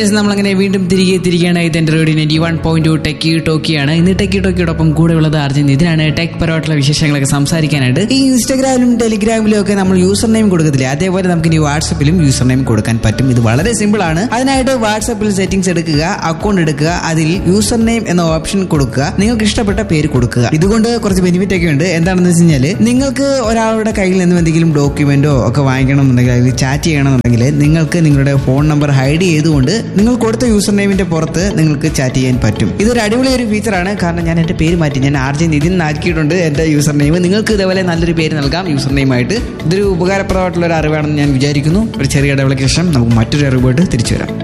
Yes, നമ്മളങ്ങനെ വീണ്ടും തിരികെ തിരികെയാണ് ഇത് എന്റെ radio ninety one point two techie ടോക്കിയാണ് ഇന്ന് ടെക്കി ടോക്കിയോടൊപ്പം കൂടെ ഉള്ളത് അർജുൻ ഇതിനാണ് ടെക് പരമായിട്ടുള്ള വിശേഷങ്ങളൊക്കെ സംസാരിക്കാനായിട്ട് ഈ ഇൻസ്റ്റാഗ്രാമിലും ടെലിഗ്രാമിലും ഒക്കെ നമ്മൾ യൂസർ നെയിം കൊടുക്കത്തില്ലേ അതേപോലെ നമുക്ക് ഇനി വാട്സപ്പിലും യൂസർ നെയിം കൊടുക്കാൻ പറ്റും ഇത് വളരെ സിമ്പിൾ ആണ് അതിനായിട്ട് വാട്സപ്പിൽ സെറ്റിംഗ്സ് എടുക്കുക അക്കൗണ്ട് എടുക്കുക അതിൽ യൂസർ നെയിം എന്ന ഓപ്ഷൻ കൊടുക്കുക നിങ്ങൾക്ക് ഇഷ്ടപ്പെട്ട പേര് കൊടുക്കുക ഇതുകൊണ്ട് കുറച്ച് ബെനിഫിറ്റ് ഒക്കെ ഉണ്ട് എന്താണെന്ന് വെച്ച് കഴിഞ്ഞാൽ നിങ്ങൾക്ക് ഒരാളുടെ കയ്യിൽ നിന്നും എന്തെങ്കിലും ഡോക്യുമെന്റോ ഒക്കെ വാങ്ങിക്കണം എന്നുണ്ടെങ്കിൽ അല്ലെങ്കിൽ ചാറ്റ് ചെയ്യണമെന്നുണ്ടെങ്കിൽ നിങ്ങൾക്ക് നിങ്ങളുടെ ഫോൺ നമ്പർ ഹൈഡ് ചെയ്തുകൊണ്ട് നിങ്ങൾ കൊടുത്ത യൂസർ നെയിമിന്റെ പുറത്ത് നിങ്ങൾക്ക് ചാറ്റ് ചെയ്യാൻ പറ്റും ഇതൊരു അടിപൊളി ഒരു ഫീച്ചറാണ് കാരണം ഞാൻ എന്റെ പേര് മാറ്റി ഞാൻ ആർ ജെ നിതിൻ ആക്കിയിട്ടുണ്ട് എന്റെ യൂസർ നെയിം നിങ്ങൾക്ക് ഇതേപോലെ നല്ലൊരു പേര് നൽകാം യൂസർ നെയിമായിട്ട് ഇതൊരു ഉപകാരപ്രദമായിട്ടുള്ള ഒരു അറിവാണെന്ന് ഞാൻ വിചാരിക്കുന്നു ഒരു ചെറിയ ഇടവേളയ്ക്ക് ശേഷം നമുക്ക് മറ്റൊരു അറിവായിട്ട് തിരിച്ചു വരാം